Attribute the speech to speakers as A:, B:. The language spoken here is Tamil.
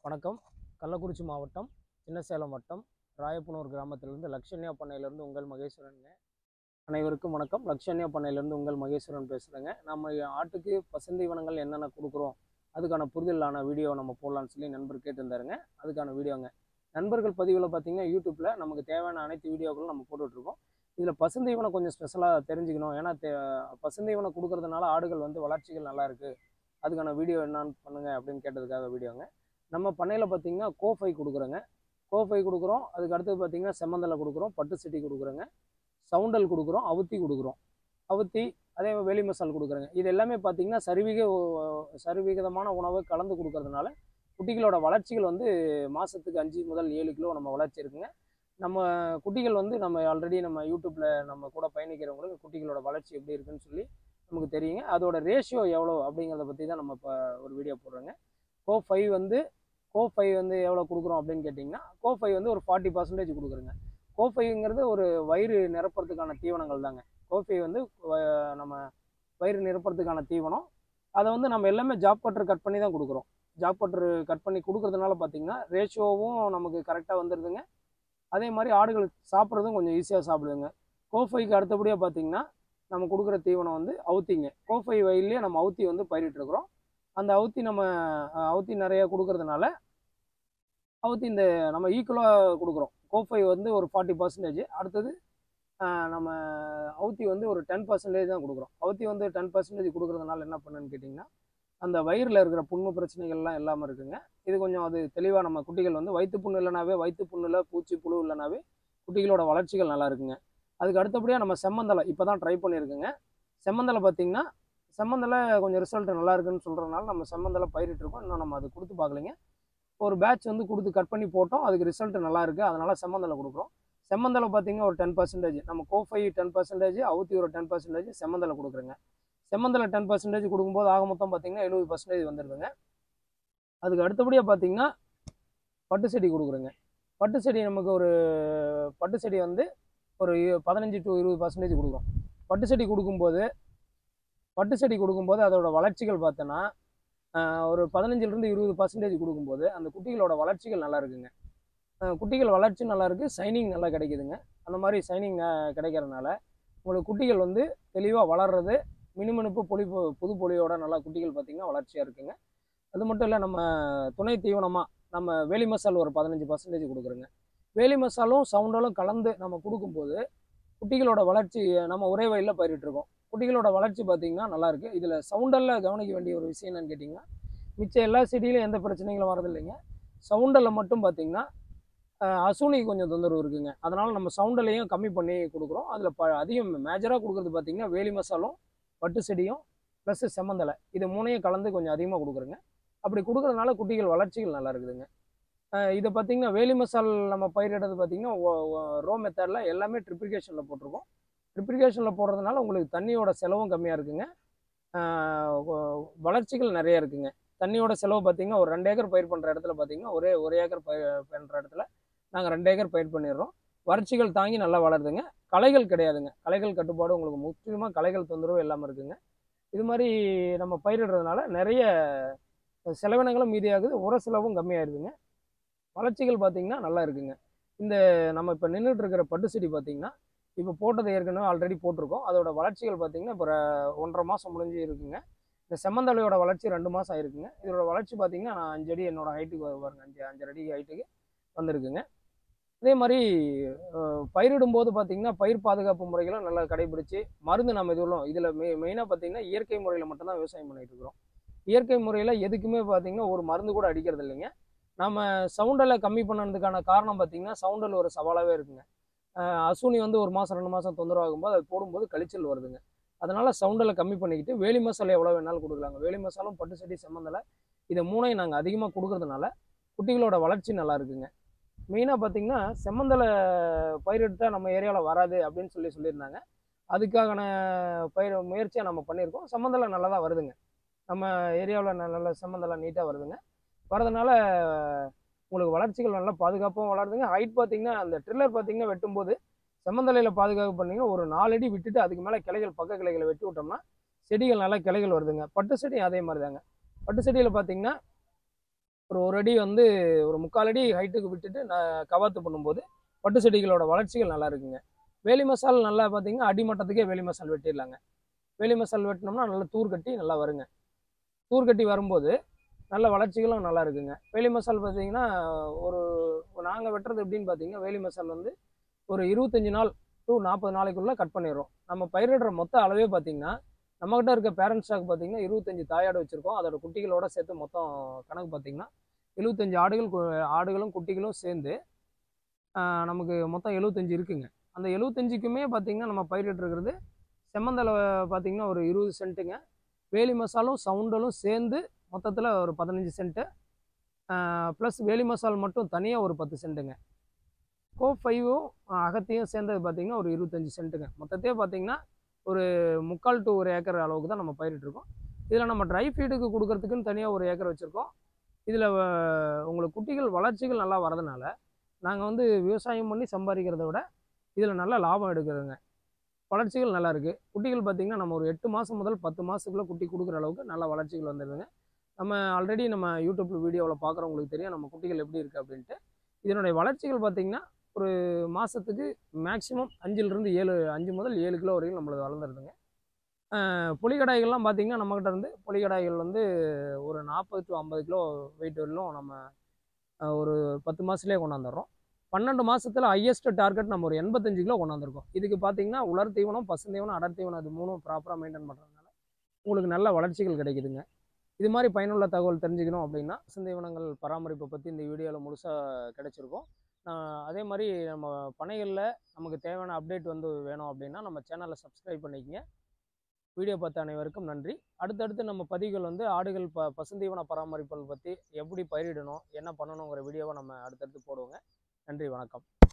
A: வணக்கம் கள்ளக்குறிச்சி மாவட்டம் சின்னசேலம் வட்டம் ராயப்பனூர் கிராமத்திலிருந்து லக்ஷன்யா பண்ணையிலேருந்து உங்கள் மகேஸ்வரனுங்க அனைவருக்கும் வணக்கம் லக்ஷன்யா பண்ணையிலேருந்து உங்கள் மகேஸ்வரன் பேசுகிறேங்க நம்ம ஆட்டுக்கு பசுந்தீவனங்கள் என்னென்ன கொடுக்குறோம் அதுக்கான புரிதலான வீடியோ நம்ம போடலான்னு சொல்லி நண்பர் கேட்டிருந்தாருங்க அதுக்கான வீடியோங்க நண்பர்கள் பதிவில் பார்த்தீங்கன்னா யூடியூப்பில் நமக்கு தேவையான அனைத்து வீடியோக்களும் நம்ம போட்டுட்ருக்கோம் இதில் பசுந்தீவனம் கொஞ்சம் ஸ்பெஷலாக தெரிஞ்சுக்கணும் ஏன்னா தே பசுந்தீவனம் கொடுக்கறதுனால ஆடுகள் வந்து வளர்ச்சிகள் நல்லா இருக்குது அதுக்கான வீடியோ என்னன்னு பண்ணுங்க அப்படின்னு கேட்டதுக்காக வீடியோங்க நம்ம பண்ணையில் பார்த்தீங்கன்னா கோஃபை கொடுக்குறோங்க கோஃபை கொடுக்குறோம் அதுக்கு அடுத்து பார்த்தீங்கன்னா செம்மந்தலை கொடுக்குறோம் பட்டு சிட்டி கொடுக்குறோங்க சவுண்டல் கொடுக்குறோம் அவுத்தி கொடுக்குறோம் அவுத்தி அதே வெளி மசால் கொடுக்குறோங்க இது எல்லாமே பார்த்தீங்கன்னா சரிவிக சரிவிகிதமான உணவை கலந்து கொடுக்கறதுனால குட்டிகளோட வளர்ச்சிகள் வந்து மாதத்துக்கு அஞ்சு முதல் ஏழு கிலோ நம்ம வளர்ச்சி இருக்குங்க நம்ம குட்டிகள் வந்து நம்ம ஆல்ரெடி நம்ம யூடியூப்பில் நம்ம கூட பயணிக்கிறவங்களுக்கு குட்டிகளோட வளர்ச்சி எப்படி இருக்குன்னு சொல்லி நமக்கு தெரியுங்க அதோட ரேஷியோ எவ்வளோ அப்படிங்கிறத பற்றி தான் நம்ம இப்போ ஒரு வீடியோ போடுறோங்க கோ ஃபைவ் வந்து கோ ஃபைவ் வந்து எவ்வளோ கொடுக்குறோம் அப்படின்னு கேட்டிங்கன்னா கோ ஃபைவ் வந்து ஒரு ஃபார்ட்டி பர்சன்டேஜ் கொடுக்குறோங்க கோ ஃபைவ்ங்கிறது ஒரு வயிறு நிரப்புறதுக்கான தீவனங்கள் தாங்க கோ ஃபைவ் வந்து வ- நம்ம வயிறு நிரப்புறதுக்கான தீவனம் அதை வந்து நம்ம எல்லாமே ஜாப் கட்டர் கட் பண்ணி தான் கொடுக்குறோம் ஜாப் கட்டர் கட் பண்ணி கொடுக்கறதுனால பார்த்தீங்கன்னா ரேஷியோவும் நமக்கு கரெக்டாக வந்துடுதுங்க அதே மாதிரி ஆடுகள் சாப்பிட்றதும் கொஞ்சம் ஈஸியாக சாப்பிடுதுங்க கோஃபைக்கு அடுத்தபடியாக பார்த்தீங்கன்னா நம்ம கொடுக்குற தீவனம் வந்து அவுத்திங்க கோஃபை வயல்லே நம்ம அவுத்தி வந்து பயிரிட்டுருக்குறோம் அந்த அவுத்தி நம்ம அஹ், அவுத்தி நிறைய கொடுக்கறதுனால அவுத்தி இந்த நம்ம ஈக்குவலாக கொடுக்குறோம் கோஃபை வந்து ஒரு ஃபார்ட்டி பர்சன்டேஜ் அடுத்தது அஹ், நம்ம அவுத்தி வந்து ஒரு டென் பர்சன்டேஜ் தான் கொடுக்குறோம் அவுத்தி வந்து டென் பர்சன்டேஜ் கொடுக்கறதுனால என்ன பண்ணுன்னு கேட்டிங்கன்னா அந்த வயிறில் இருக்கிற புண்ணு பிரச்சனைகள்லாம் இல்லாமல் இருக்குங்க இது கொஞ்சம் அது தெளிவாக நம்ம குட்டிகள் வந்து வயிற்று புண்ணு இல்லைனாவே வயிற்று புண்ணுல பூச்சி புழு இல்லைனாவே குட்டிகளோட வளர்ச்சிகள் நல்லா இருக்குங்க அதுக்கு அடுத்தபடியாக நம்ம செம்மந்தலை இப்போ தான் ட்ரை பண்ணியிருக்குங்க செம்மந்தலை பார்த்தீங்கன்னா செம்மந்தலை கொஞ்சம் ரிசல்ட் நல்லா இருக்குன்னு சொல்கிறதுனால நம்ம செம்மந்தலை பயிரிட்டிருக்கோம் இன்னும் நம்ம அது கொடுத்து பார்க்கலைங்க ஒரு பேட்ச் வந்து கொடுத்து கட் பண்ணி போட்டோம் அதுக்கு ரிசல்ட் நல்லா இருக்குது அதனால் செம்மந்தலை கொடுக்குறோம் செம்மந்தலை பார்த்தீங்கன்னா ஒரு டென் பர்சன்டேஜ் நம்ம கோஃபை டென் பர்சன்டேஜ் அவுத்தி ஒரு டென் பர்சன்டேஜ் செம்மந்தலை கொடுக்குறேங்க செம்மந்தலை டென் பர்சன்டேஜ் கொடுக்கும்போது ஆக மொத்தம் பார்த்தீங்கன்னா எழுபது பர்சன்டேஜ் வந்துடுதுங்க அதுக்கு அடுத்தபடியாக பார்த்தீங்கன்னா பட்டு செடி கொடுக்குறேங்க பட்டு செடி நமக்கு ஒரு பட்டு செடி வந்து ஒரு இ- பதினஞ்சு டு இருபது பர்சன்டேஜ் கொடுக்குறோம் பட்டு செடி கொடுக்கும்போது பட்டு செடி கொடுக்கும்போது அதோட வளர்ச்சிகள் பார்த்தோன்னா ஆஹ், ஒரு பதினஞ்சுலேருந்து இருபது பர்சன்டேஜ் கொடுக்கும்போது அந்த குட்டிகளோட வளர்ச்சிகள் நல்லா இருக்குங்க ஆஹ், குட்டிகள் வளர்ச்சி நல்லா இருக்குது சைனிங் நல்லா கிடைக்குதுங்க அந்த மாதிரி சைனிங் கிடைக்கிறதுனால உங்களுக்கு குட்டிகள் வந்து தெளிவாக வளர்றது மினுமினுப்பு பொலிப்பு புது பொலியோட நல்லா குட்டிகள் பார்த்திங்கன்னா வளர்ச்சியாக இருக்குங்க அது மட்டும் இல்லை நம்ம துணை தீவனமாக நம்ம வேலி மசால் ஒரு பதினஞ்சு பர்சன்டேஜ் கொடுக்குறோங்க வேலி மசாலும் சவுண்டலும் கலந்து நம்ம கொடுக்கும்போது குட்டிகளோட வளர்ச்சி நம்ம ஒரே வயலில் பயிரிட்டிருக்கோம் குட்டிகளோட வளர்ச்சி பார்த்திங்கன்னா நல்லாயிருக்கு இதில் சவுண்டலில் கவனிக்க வேண்டிய ஒரு விஷயம் என்னன்னு கேட்டிங்கன்னா மிச்ச எல்லா செடியிலும் எந்த பிரச்சனைகளும் வரதில்லைங்க சவுண்டலில் மட்டும் பார்த்திங்கன்னா அஹ், அசுனி கொஞ்சம் தொந்தரவு இருக்குங்க அதனால் நம்ம சவுண்டலையும் கம்மி பண்ணி கொடுக்குறோம் அதில் ப அதிகம் மேஜராக கொடுக்குறது பார்த்திங்கன்னா வேலி மசாலும் பட்டு செடியும் ப்ளஸ் செம்மந்தலை இது மூணையும் கலந்து கொஞ்சம் அதிகமாக கொடுக்குறோங்க அப்படி கொடுக்கறதுனால குட்டிகள் வளர்ச்சிகள் நல்லா இருக்குதுங்க அஹ் இதை பார்த்தீங்கன்னா வேலி மசால் நம்ம பயிரிடுறது பார்த்தீங்கன்னா ரோ மெத்தடில் எல்லாமே ட்ரிப்ளிகேஷனில் போட்டிருக்கோம் ட்ரிப்ளிகேஷனில் போடுறதுனால உங்களுக்கு தண்ணியோட செலவும் கம்மியாக இருக்குங்க அஹ் வ- வளர்ச்சிகள் நிறைய இருக்குங்க தண்ணியோட செலவு பார்த்தீங்கன்னா ஒரு ரெண்டு ஏக்கர் பயிர் பண்ணுற இடத்துல பார்த்தீங்கன்னா ஒரே ஒரு ஏக்கர் பயிர் பண்ணுற இடத்துல நாங்கள் ரெண்டு ஏக்கர் பயிர் பண்ணிடுறோம் வறட்சிகள் தாங்கி நல்லா வளருதுங்க களைகள் கிடையாதுங்க களைகள் கட்டுப்பாடு உங்களுக்கு முற்றிலுமாக களைகள் தொந்தரவு இல்லாமல் இருக்குங்க இது மாதிரி நம்ம பயிரிடுறதுனால நிறைய செலவினங்களும் மீதியாகுது உர செலவும் கம்மியாயிருதுங்க வளர்ச்சிகள் பார்த்தீங்கன்னா நல்லா இருக்குங்க இந்த நம்ம இப்போ நின்றுட்டு இருக்கிற பட்டு செடி பார்த்தீங்கன்னா இப்போ போட்டது ஏற்கனவே ஆல்ரெடி போட்டிருக்கோம் அதோட வளர்ச்சிகள் பார்த்தீங்கன்னா இப்போ ர- ஒன்றரை மாதம் முடிஞ்சு இருக்குங்க இந்த செம்மந்தலையோட வளர்ச்சி ரெண்டு மாதம் ஆயிருக்குங்க இதோட வளர்ச்சி பார்த்தீங்கன்னா நான் அஞ்சு அடி என்னோட ஹைட்டுக்கு பாருங்க அஞ்சு அஞ்சரை அடி ஹைட்டுக்கு வந்திருக்குங்க அதே மாதிரி அஹ், பயிரிடும்போது பார்த்தீங்கன்னா பயிர் பாதுகாப்பு முறைகளை நல்லா கடைபிடிச்சு மருந்து நம்ம இதுவும் இதில் மெ மெயினாக பார்த்தீங்கன்னா இயற்கை முறையில் மட்டும்தான் விவசாயம் பண்ணிட்டு இருக்கிறோம் இயற்கை முறையில் எதுக்குமே பார்த்தீங்கன்னா ஒரு மருந்து கூட அடிக்கிறது இல்லைங்க நம்ம சவுண்டலை கம்மி பண்ணதுக்கான காரணம் பார்த்தீங்கன்னா சவுண்டல் ஒரு சவாலாகவே இருக்குங்க அஹ் அசூனி வந்து ஒரு மாதம் ரெண்டு மாதம் தொந்தரவு ஆகும்போது அது போடும்போது கழிச்சல் வருதுங்க அதனால சவுண்டலை கம்மி பண்ணிக்கிட்டு வேலி மசாலா எவ்வளோ வேணாலும் கொடுக்கலாங்க வேலி மசாலும் பட்டு செடி செம்மந்தலை இதை மூணையும் நாங்கள் அதிகமாக கொடுக்கறதுனால குட்டிகளோட வளர்ச்சி நல்லா இருக்குங்க மெயினாக பார்த்தீங்கன்னா செம்மந்தலை பயிரிட்டா நம்ம ஏரியாவில் வராது அப்படின்னு சொல்லி சொல்லியிருந்தாங்க அதுக்கான பயிர் முயற்சியாக நம்ம பண்ணியிருக்கோம் செம்மந்தலை நல்லா தான் வருதுங்க நம்ம ஏரியாவில் நல்ல செம்மந்தலை நீட்டாக வருதுங்க வரதுனால உங்களுக்கு வளர்ச்சிகள் நல்லா பாதுகாப்பாகவும் வளருதுங்க ஹைட் பார்த்தீங்கன்னா அந்த ட்ரில்லர் பார்த்தீங்கன்னா வெட்டும்போது செம்மந்தலையில் பாதுகாப்பு பண்ணீங்கன்னா ஒரு நாலு அடி விட்டுட்டு அதுக்கு மேலே கிளைகள் பக்க கிளைகளை வெட்டி விட்டோம்னா செடிகள் நல்லா கிளைகள் வருதுங்க பட்டு செடி அதே மாதிரி தாங்க பட்டு செடியில் பார்த்தீங்கன்னா ஒரு ஒரு அடி வந்து ஒரு முக்கால் அடி ஹைட்டுக்கு விட்டுட்டு நான் கவாத்து பண்ணும்போது பட்டு செடிகளோட வளர்ச்சிகள் நல்லா இருக்குங்க வேலி மசால் நல்லா பார்த்தீங்கன்னா அடிமட்டத்துக்கே வேலி மசால் வெட்டிடலாங்க வேலி மசால் வெட்டினோம்னா நல்லா தூர் கட்டி நல்லா வருங்க தூர் கட்டி வரும்போது நல்ல வளர்ச்சிகளும் நல்லா இருக்குங்க வேலி மசால் பார்த்தீங்கன்னா ஒரு நாங்கள் வெட்டுறது எப்படின்னு பார்த்தீங்கன்னா வேலி மசால் வந்து ஒரு இருபத்தஞ்சி நாள் டு நாற்பது நாளைக்குள்ளே கட் பண்ணிடுறோம் நம்ம பயிரிடுற மொத்த அளவே பார்த்தீங்கன்னா நம்மகிட்ட இருக்க பேரண்ட் ஸ்டாக் பார்த்தீங்கன்னா இருபத்தஞ்சி தாயாடு வச்சுருக்கோம் அதோட குட்டிகளோட சேர்த்து மொத்தம் கணக்கு பார்த்தீங்கன்னா எழுபத்தஞ்சு ஆடுகள் கு- ஆடுகளும் குட்டிகளும் சேர்ந்து ஆஹ், நமக்கு மொத்தம் எழுபத்தஞ்சு இருக்குங்க அந்த எழுபத்தஞ்சுக்குமே பார்த்தீங்கன்னா நம்ம பயிரிட்டுருக்கிறது செம்மந்தலை பார்த்தீங்கன்னா ஒரு இருபது சென்ட்டுங்க வேலி மசாலும் சவுண்டலும் சேர்ந்து மொத்தத்தில் ஒரு பதினஞ்சு சென்ட்டு ப்ளஸ் வேலி மசால் மட்டும் தனியாக ஒரு பத்து சென்ட்டுங்க கோ ஃபைவும் அகத்தையும் சேர்ந்தது பார்த்தீங்கன்னா ஒரு இருபத்தஞ்சி சென்ட்டுங்க மொத்தத்தையே பார்த்தீங்கன்னா ஒரு முக்கால் டு ஒரு ஏக்கர் அளவுக்கு தான் நம்ம பயிரிட்டுருக்கோம் இதில் நம்ம ட்ரை ஃபீடுக்கு கொடுக்கறதுக்குன்னு தனியாக ஒரு ஏக்கர் வச்சுருக்கோம் இதில் உங்களுக்கு குட்டிகள் வளர்ச்சிகள் நல்லா வரதுனால நாங்கள் வந்து விவசாயம் பண்ணி சம்பாதிக்கிறத விட இதில் நல்ல லாபம் எடுக்கிறோங்க வளர்ச்சிகள் நல்லா இருக்குது குட்டிகள் பார்த்திங்கன்னா நம்ம ஒரு எட்டு மாதம் முதல் பத்து மாதத்துக்குள்ளே குட்டி கொடுக்குற அளவுக்கு நல்ல வளர்ச்சிகள் வந்துடுதுங்க நம்ம ஆல்ரெடி நம்ம யூடியூப் வீடியோவில் பார்க்குறவங்களுக்கு தெரியும் நம்ம குட்டிகள் எப்படி இருக்குது அப்படின்ட்டு இதனுடைய வளர்ச்சிகள் பார்த்திங்கன்னா ஒரு மாதத்துக்கு மேக்ஸிமம் அஞ்சுலேருந்து ஏழு அஞ்சு முதல் ஏழு கிலோ வரைக்கும் நம்மளுக்கு வளர்ந்துருதுங்க அஹ் புலிகடாய்கள்லாம் பார்த்திங்கன்னா நம்மக்கிட்ட இருந்து புலிகடாய்கள் வந்து ஒரு நாற்பது டு ஐம்பது கிலோ வெயிட் வரலும் நம்ம அஹ், ஒரு பத்து மாதத்துலேயே கொண்டாந்துடுறோம் பன்னெண்டு மாசத்துல ஹையஸ்ட் டார்கெட் நம்ம ஒரு எண்பத்தஞ்சு கிலோ கொண்டாந்துருக்கோம் இதுக்கு பார்த்தீங்கன்னா உலர் தீவனம் பசு தீவனம் அடர் தீவனம் அது மூணும் ப்ராப்பராக மெயின்டைன் பண்ணுறதுனால உங்களுக்கு நல்ல வளர்ச்சிகள் கிடைக்குதுங்க இது மாதிரி பயனுள்ள தகவல் தெரிஞ்சுக்கணும் அப்படின்னா பசுந்தீவனங்கள் பராமரிப்பை பற்றி இந்த வீடியோவில் முழுசாக கிடைச்சிருக்கும் நான் அதே மாதிரி நம்ம பனைகளில் நமக்கு தேவையான அப்டேட் வந்து வேணும் அப்படின்னா நம்ம சேனலை சப்ஸ்கிரைப் பண்ணிக்கங்க வீடியோ பார்த்த அனைவருக்கும் நன்றி அடுத்தடுத்து நம்ம பதிவுகள் வந்து ஆடுகள் ப பசுந்தீவன பராமரிப்புகள் பற்றி எப்படி பயிரிடணும் என்ன பண்ணணுங்கிற வீடியோவை நம்ம அடுத்தடுத்து போடுவோங்க நன்றி வணக்கம்